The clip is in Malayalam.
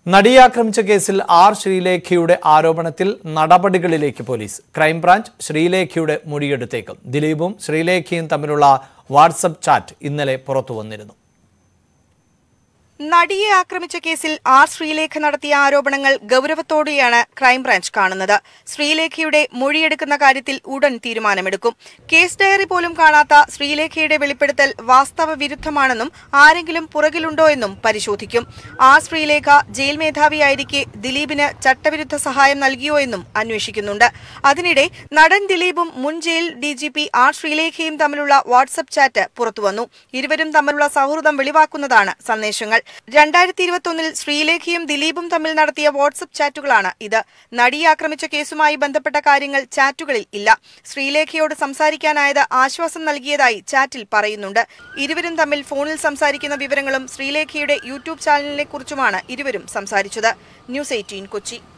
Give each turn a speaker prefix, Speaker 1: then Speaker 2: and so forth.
Speaker 1: നടിയെ ആക്രമിച്ച കേസിൽ ആർ ശ്രീലേഖയുടെ ആരോപണത്തിൽ നടപടികളിലേക്ക് പോലീസ് ക്രൈംബ്രാഞ്ച് ശ്രീലേഖയുടെ മൊഴിയെടുത്തേക്കും ദിലീപും ശ്രീലേഖയും തമ്മിലുള്ള വാട്സപ്പ് ചാറ്റ് ഇന്നലെ പുറത്തു വന്നിരുന്നു
Speaker 2: നടിയെ ആക്രമിച്ച കേസിൽ ആർ ശ്രീലേഖ നടത്തിയ ആരോപണങ്ങൾ ഗൗരവത്തോടെയാണ് ക്രൈംബ്രാഞ്ച് കാണുന്നത് ശ്രീലേഖയുടെ മൊഴിയെടുക്കുന്ന കാര്യത്തിൽ ഉടൻ തീരുമാനമെടുക്കും കേസ് ഡയറി പോലും കാണാത്ത ശ്രീലേഖയുടെ വെളിപ്പെടുത്തൽ വാസ്തവ വിരുദ്ധമാണെന്നും ആരെങ്കിലും പുറകിലുണ്ടോ എന്നും പരിശോധിക്കും ആർ ശ്രീലേഖ ജയിൽ മേധാവിയായിരിക്കെ ദിലീപിന് ചട്ടവിരുദ്ധ സഹായം നൽകിയോ എന്നും അന്വേഷിക്കുന്നുണ്ട് അതിനിടെ നടൻ ദിലീപും മുൻ ജയിൽ ഡിജിപി ആർ ശ്രീലേഖയും തമ്മിലുള്ള വാട്സപ്പ് ചാറ്റ് പുറത്തുവന്നു ഇരുവരും തമ്മിലുള്ള സൗഹൃദം വെളിവാക്കുന്നതാണ് സന്ദേശങ്ങൾ രണ്ടായിരത്തി ഇരുപത്തൊന്നിൽ ശ്രീലേഖയും ദിലീപും തമ്മിൽ നടത്തിയ വാട്സപ്പ് ചാറ്റുകളാണ് ഇത് നടിയെ ആക്രമിച്ച കേസുമായി ബന്ധപ്പെട്ട കാര്യങ്ങൾ ചാറ്റുകളിൽ ഇല്ല ശ്രീലേഖയോട് സംസാരിക്കാനായത് ആശ്വാസം നൽകിയതായി ചാറ്റിൽ പറയുന്നുണ്ട് ഇരുവരും തമ്മിൽ ഫോണിൽ സംസാരിക്കുന്ന വിവരങ്ങളും ശ്രീലേഖയുടെ യൂട്യൂബ് ചാനലിനെ കുറിച്ചുമാണ് ഇരുവരും സംസാരിച്ചത് ന്യൂസ് എയ്റ്റീൻ കൊച്ചി